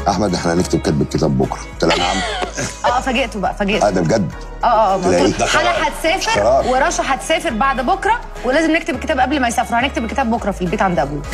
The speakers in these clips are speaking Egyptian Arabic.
احمد احنا هنكتب كتب الكتاب بكره قلت لها نعم اه فاجئته بقى اه فاجئته ده بجد اه اه ما تلاقيه. قلت له حلا هتسافر قرار. ورشا هتسافر بعد بكره ولازم نكتب الكتاب قبل ما يسافروا هنكتب الكتاب بكره في البيت عند ابوه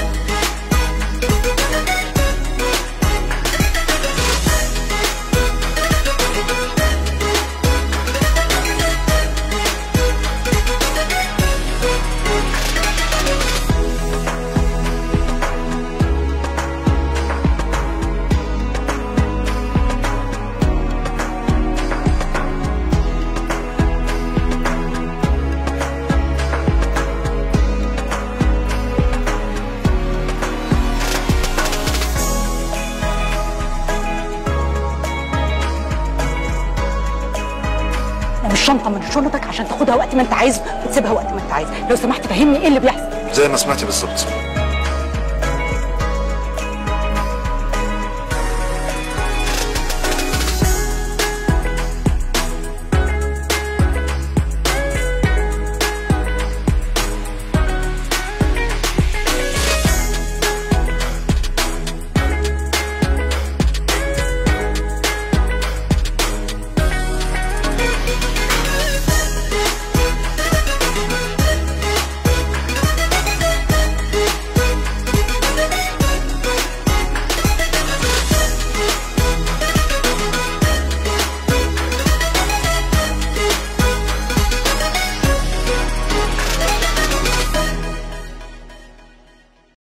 مش شنطه من شنطك عشان تاخدها وقت ما انت عايز وتسيبها وقت ما انت عايز لو سمحت فهمني ايه اللي بيحصل زي ما سمعتي بالظبط